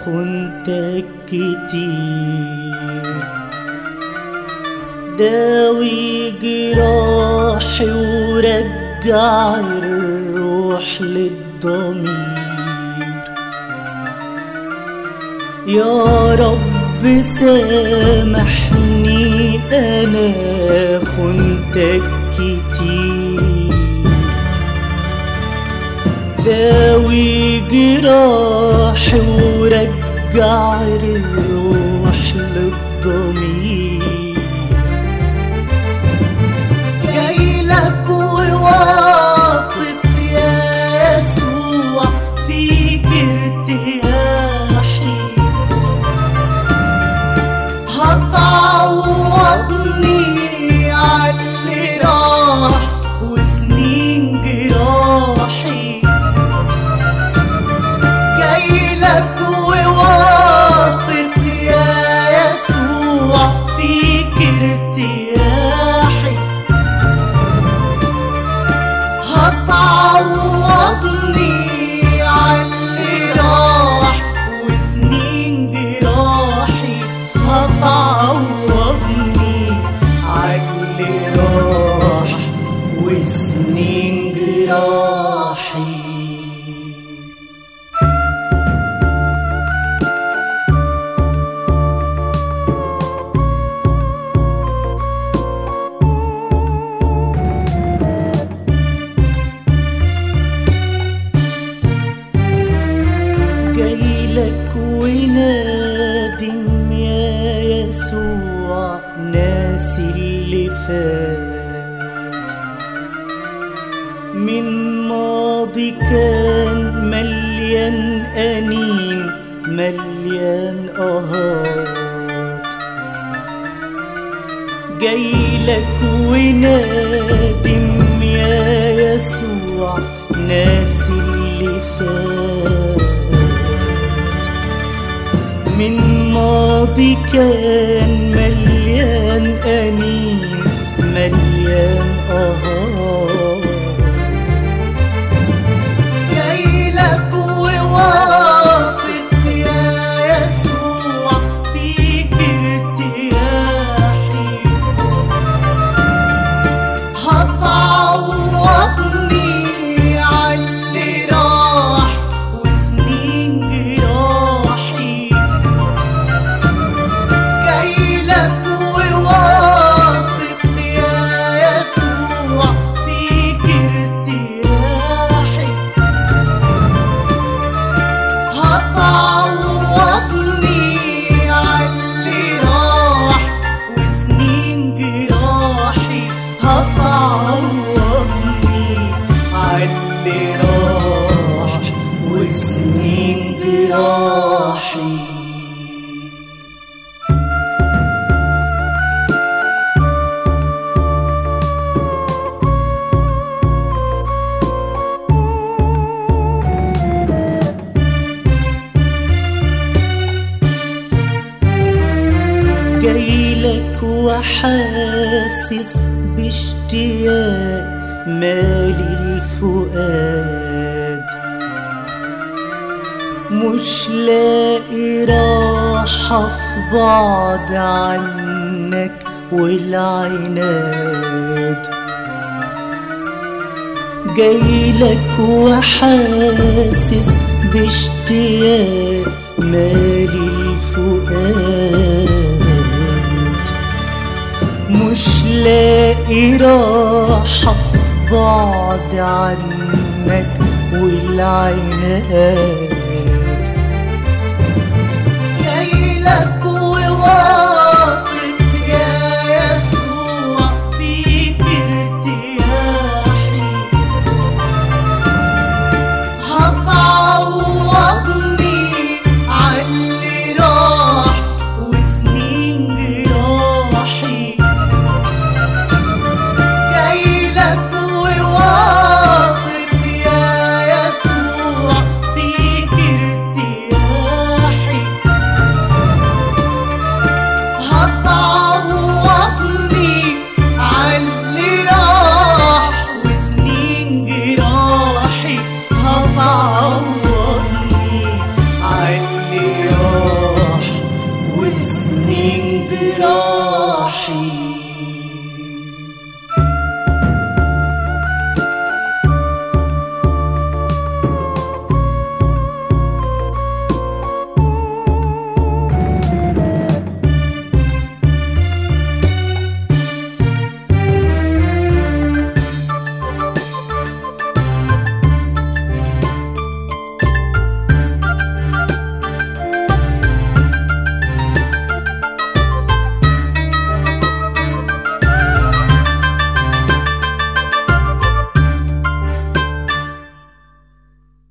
خنتك كتير داوي جراحي ورجع الروح للضمير يا رب سامحني انا خنتك كتير داوي جراحي ورجع الروح للضمير جايلك وواثق يا يسوع فيك ارتياحي هتعوضني عاللي راح وسنين جراحي جايلك وواثق يا يسوع فيك ارتياحي هتعوضني عاللي راح وسنين جراحي هتعوضني عاللي راح وسنين جراحي جايلك ونادم يا يسوع ناسي اللي فات من ماضي كان مليان أنين مليان قهات جايلك ونادم يا يسوع ناسي اللي فات من ماضي كان مليان أنين مليان قهار جايلك وواثق يا يسوع فيك ارتياحي هتعوضني عاللي راح وسنين جراحي جايلك وواثق يا يسوع فيك ارتياحي هتعوضني عاللي راح وسنين جراحي هتعوضني عاللي راح وسنين جراحي جايلك وحاسس باشتياق مالي الفؤاد مش لاقي راحة في بعد عنك والعناد جايلك وحاسس باشتياق مالي الفؤاد مش لاقي راحة في بعد عنك والعناد